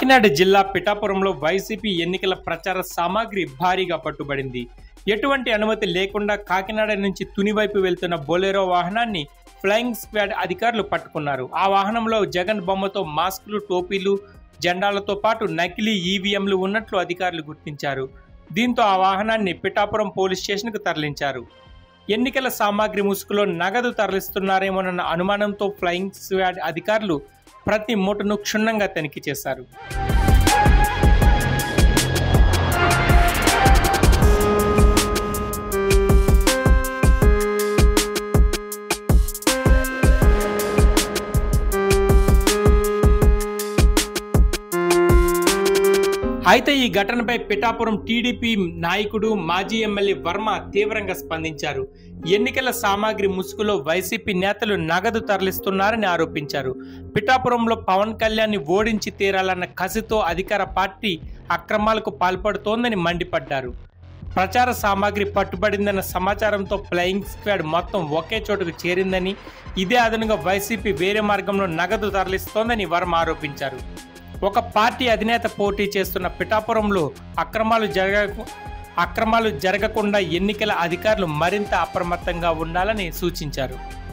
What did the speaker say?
కాకినాడ జిల్లా పిఠాపురంలో వైసీపీ ఎన్నికల ప్రచార సామాగ్రి భారీగా పట్టుబడింది ఎటువంటి అనుమతి లేకుండా కాకినాడ నుంచి తుని వైపు వెళ్తున్న బొలెరో వాహనాన్ని ఫ్లయింగ్ స్క్వాడ్ అధికారులు పట్టుకున్నారు ఆ వాహనంలో జగన్ బొమ్మతో మాస్కులు టోపీలు జెండాలతో పాటు నకిలీ ఈవీఎంలు ఉన్నట్లు అధికారులు గుర్తించారు దీంతో ఆ వాహనాన్ని పిఠాపురం పోలీస్ స్టేషన్కు తరలించారు ఎన్నికల సామాగ్రి ముసుగులో నగదు తరలిస్తున్నారేమోనన్న అనుమానంతో ఫ్లయింగ్ స్క్వాడ్ అధికారులు ప్రతి మూటను క్షుణ్ణంగా తనిఖీ చేశారు అయితే ఈ ఘటనపై పిఠాపురం టీడీపీ నాయకుడు మాజీ ఎమ్మెల్యే వర్మ తీవ్రంగా స్పందించారు ఎన్నికల సామాగ్రి ముసుగులో వైసీపీ నేతలు నగదు తరలిస్తున్నారని ఆరోపించారు పిఠాపురంలో పవన్ కళ్యాణ్ ఓడించి తీరాలన్న కసితో అధికార పార్టీ అక్రమాలకు పాల్పడుతోందని మండిపడ్డారు ప్రచార సామాగ్రి పట్టుబడిందన్న సమాచారంతో ఫ్లయింగ్ స్క్వాడ్ మొత్తం ఒకే చోటుకు చేరిందని ఇదే అదనుగా వైసీపీ వేరే మార్గంలో నగదు తరలిస్తోందని వర్మ ఆరోపించారు ఒక పార్టీ అధినేత పోటీ చేస్తున్న పిఠాపురంలో అక్రమాలు జరగ అక్రమాలు జరగకుండా ఎన్నికల అధికారులు మరింత అప్రమత్తంగా ఉండాలని సూచించారు